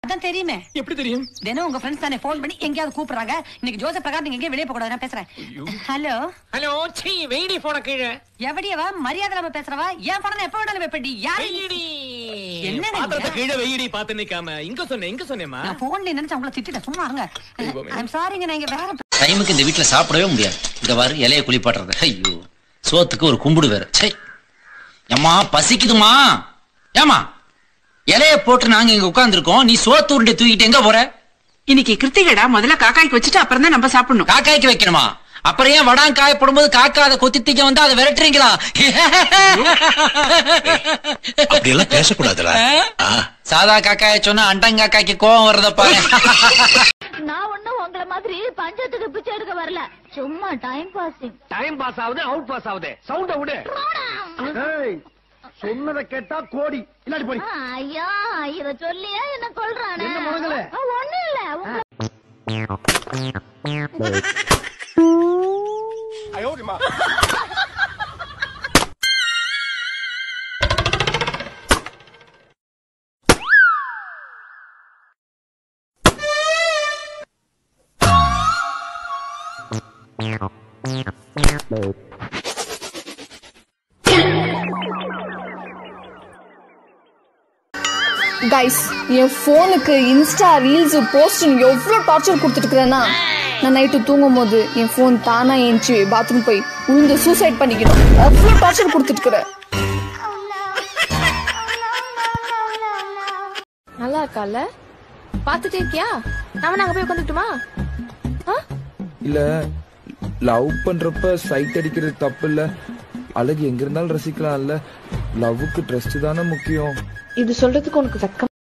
அதான் தெரியுமே எப்படி தெரியும் தினம் உங்க ஃப்ரெண்ட்ஸ் தானே ஃபோன் பண்ணி எங்கேயாவது கூப்பிடுறாங்க இன்னைக்கு ஜோசப் பிரகாஷ் நீங்க எங்கேயும் வெளியே போக கூடாது நான் பேசுறேன் ஹலோ ஹலோ சீ வெயிடி போன கீழே எவடியவா மரியாதை இல்லாம பேசுறவா ஏன் பணம் எப்ப வேணாலும் வைப்படி யாரு நீ? வெயிடி என்ன பாத்திரத்தை நீங்க? கீழே வெயிடி பார்த்து நிக்காம இங்க சொன்னேன் இங்க சொன்னேம்மா நான் போன்ல நினைச்சு உங்களை திட்டிட்டேன் சும்மா இருங்க ஐம் சாரிங்க நான் இங்க வேற டைமுக்கு இந்த வீட்டுல சாப்பிடவே முடியாது இந்த வாரு இலைய குளிப்பாட்டுறது ஐயோ சோத்துக்கு ஒரு கும்பிடு வேற சை அம்மா பசிக்குதுமா ஏமா இலைய போட்டு நாங்க இங்க உட்கார்ந்துருக்கோம் நீ சோத்து உருண்டை தூக்கிட்டு எங்க போற இன்னைக்கு கிருத்திகடா முதல்ல காக்காய்க்கு வச்சுட்டு அப்புறம் தான் நம்ம சாப்பிடணும் காக்காய்க்கு வைக்கணுமா அப்புறம் ஏன் வடான் காய போடும்போது காக்கா அதை கொத்தி தீக்க வந்து அதை விரட்டுறீங்களா அப்படியெல்லாம் பேசக்கூடாதுடா ஆ. சாதா காக்காய சொன்னா அண்டங்காக்காய்க்கு கோவம் வருத பாரு நான் ஒண்ணும் உங்களை மாதிரி பஞ்சத்துக்கு பிச்சை எடுக்க வரல சும்மா டைம் பாசிங் டைம் பாஸ் ஆகுது அவுட் பாஸ் ஆகுது சவுண்ட விடு ஏய், சொன்னதை கேட்டா கோடி இல்லாடி போடி ஐயா இத சொல்லியே என்ன கொல்றானே என்ன முழங்கல? ஒண்ணு இல்ல உங்க கைஸ் என் ஃபோனுக்கு இன்ஸ்டா ரீல்ஸ் போஸ்ட்னு எவ்வளோ டார்ச்சர் கொடுத்துட்டுருக்கிறேன்னா நான் நைட்டு தூங்கும் போது என் ஃபோன் தானா ஏஞ்சி பாத்ரூம் போய் உளுந்து சூசைட் பண்ணிக்கணும் அவ்வளோ டார்ச்சர் கொடுத்துட்டுருக்குறேன் நல்லா இருக்கால பாத்துட்டே இருக்கியா நாம நாங்க போய் உட்காந்துட்டுமா இல்ல லவ் பண்றப்ப சைட் அடிக்கிறது தப்பு இல்ல அழகு எங்க இருந்தாலும் ரசிக்கலாம் இல்ல லவ்வுக்கு ட்ரஸ்ட் தானே முக்கியம் இது சொல்றதுக்கு உனக்கு வெக்கம்